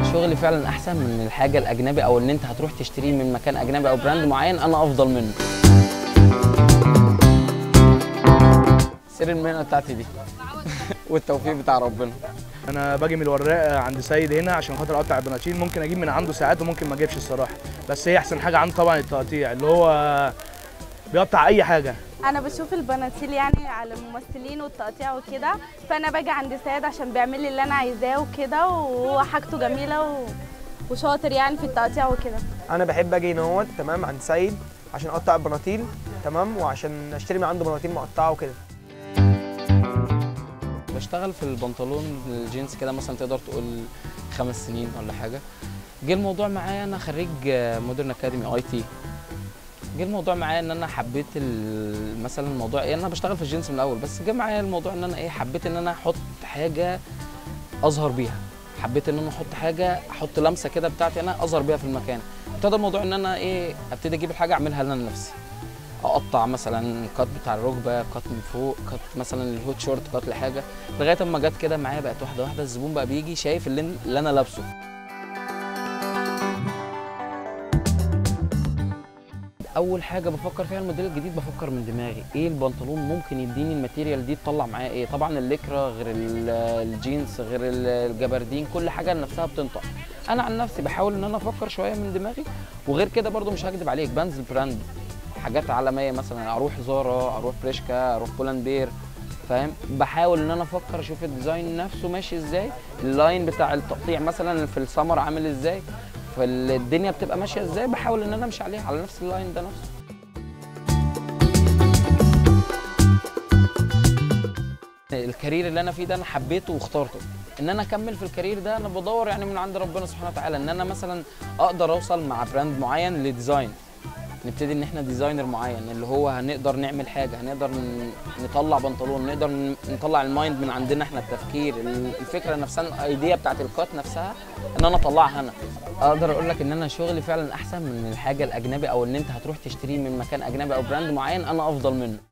شغلي فعلا احسن من الحاجه الاجنبي او ان انت هتروح تشتريه من مكان اجنبي او براند معين انا افضل منه سر المهنه بتاعتي دي والتوفيق بتاع ربنا انا باجي من الوراق عند سيد هنا عشان خاطر اقطع البناطيل ممكن اجيب من عنده ساعات وممكن ما اجيبش الصراحه بس هي احسن حاجه عنده طبعا التقطيع اللي هو بيقطع اي حاجه انا بشوف البناطيل يعني على الممثلين والتقطيع وكده فانا باجي عند سيد عشان بيعمل لي اللي انا عايزاه وكده وهو حاجته جميله و... وشاطر يعني في التقطيع وكده انا بحب اجي هنا تمام عند سيد عشان اقطع البناطيل تمام وعشان اشتري من عنده بناطيل مقطعه وكده بشتغل في البنطلون الجينز كده مثلا تقدر تقول خمس سنين ولا حاجه جه الموضوع معايا انا خريج مودرن اكاديمي اي تي جه الموضوع معايا ان انا حبيت ال- مثلا الموضوع يعني انا بشتغل في الجينز من الاول بس جه معايا الموضوع ان انا ايه حبيت ان انا احط حاجه اظهر بيها حبيت ان انا احط حاجه احط لمسه كده بتاعتي انا اظهر بيها في المكان ابتدى الموضوع ان انا ايه ابتدي اجيب الحاجه اعملها انا لنفسي اقطع مثلا كات بتاع الركبه كات من فوق كات مثلا الهوت شورت كات لحاجه لغايه اما جت كده معايا بقت واحده واحده الزبون بقى بيجي شايف اللي, اللي انا لابسه اول حاجه بفكر فيها الموديل الجديد بفكر من دماغي ايه البنطلون ممكن يديني الماتيريال دي تطلع معايا ايه طبعا الليكرا غير ال- الجينز غير ال- الجبردين كل حاجه نفسها بتنطق انا عن نفسي بحاول ان انا افكر شويه من دماغي وغير كده برضو مش هكدب عليك بنزل براند حاجات عالميه مثلا اروح زارا اروح بريشكا اروح بولندير فاهم بحاول ان انا افكر اشوف الديزاين نفسه ماشي ازاي اللاين بتاع التقطيع مثلا في السمر عامل ازاي فالدنيا بتبقى ماشيه ازاي بحاول ان انا امشي عليها على نفس اللاين ده نفسه الكارير اللي انا فيه ده انا حبيته واخترته ان انا اكمل في الكارير ده انا بدور يعني من عند ربنا سبحانه وتعالى ان انا مثلا اقدر اوصل مع براند معين لديزاين نبتدي ان احنا ديزاينر معين اللي هو هنقدر نعمل حاجه هنقدر ن- نطلع بنطلون نقدر ن- نطلع المايند من عندنا احنا التفكير ال- الفكره نفسها الايديا بتاعت الكات نفسها ان انا اطلعها انا اقدر اقول لك ان انا شغلي فعلا احسن من الحاجه الاجنبي او ان انت هتروح تشتريه من مكان اجنبي او براند معين انا افضل منه